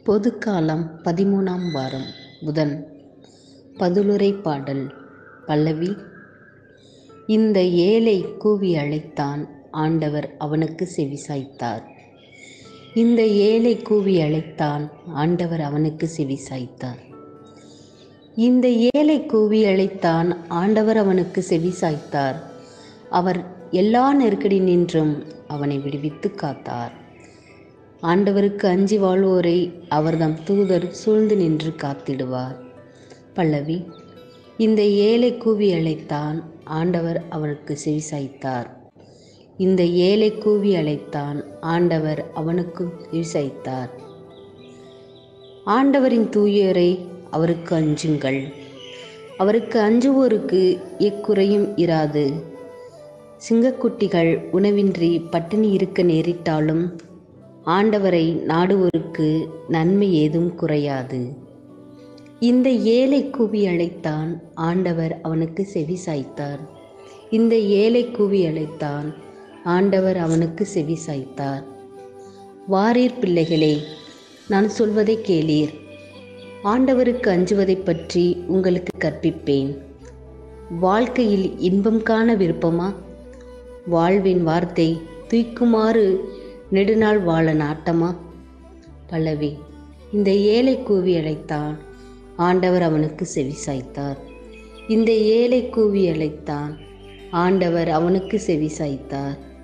பொதுக்காலம் பதிமூணாம் வாரம் புதன் பதிலுரை பாடல் பல்லவி இந்த ஏழை கூவி அழைத்தான் ஆண்டவர் அவனுக்கு செவிசாய்த்தார் இந்த ஏழை கூவி அழைத்தான் ஆண்டவர் அவனுக்கு செவிசாய்த்தார் இந்த ஏழை கூவி அழைத்தான் ஆண்டவர் அவனுக்கு செவிசாய்த்தார் அவர் எல்லா நெருக்கடி நின்றும் அவனை விடுவித்து காத்தார் ஆண்டவருக்கு அஞ்சி வாழ்வோரை அவர்தம் தூதர் சூழ்ந்து நின்று காத்திடுவார் பல்லவி இந்த ஏழை கூவி அழைத்தான் ஆண்டவர் அவனுக்கு செவிசாய்த்தார் இந்த ஏழை கூவி அழைத்தான் ஆண்டவர் அவனுக்கு செவிசாய்த்தார் ஆண்டவரின் தூயரை அவருக்கு அஞ்சுங்கள் அவருக்கு அஞ்சுவோருக்கு எக்குறையும் இராது சிங்கக்குட்டிகள் உணவின்றி பட்டினி இருக்க நேரிட்டாலும் ஆண்டவரை நாடுவோருக்கு நன்மை ஏதும் குறையாது இந்த ஏழை கூவி அழைத்தான் ஆண்டவர் அவனுக்கு செவி சாய்த்தார் இந்த ஏழை கூவி அழைத்தான் ஆண்டவர் அவனுக்கு செவி சாய்த்தார் வாரீர் பிள்ளைகளே நான் சொல்வதை கேளீர் ஆண்டவருக்கு அஞ்சுவதை பற்றி உங்களுக்கு கற்பிப்பேன் வாழ்க்கையில் இன்பம் காண விருப்பமா வாழ்வின் வார்த்தை தூய்க்குமாறு நெடுநாள் வாழ நாட்டமா பல்லவி இந்த ஏழை கூவி அழைத்தான் ஆண்டவர் அவனுக்கு செவி சாய்த்தார் இந்த ஏழை கூவி அழைத்தான் ஆண்டவர் அவனுக்கு செவி சாய்த்தார்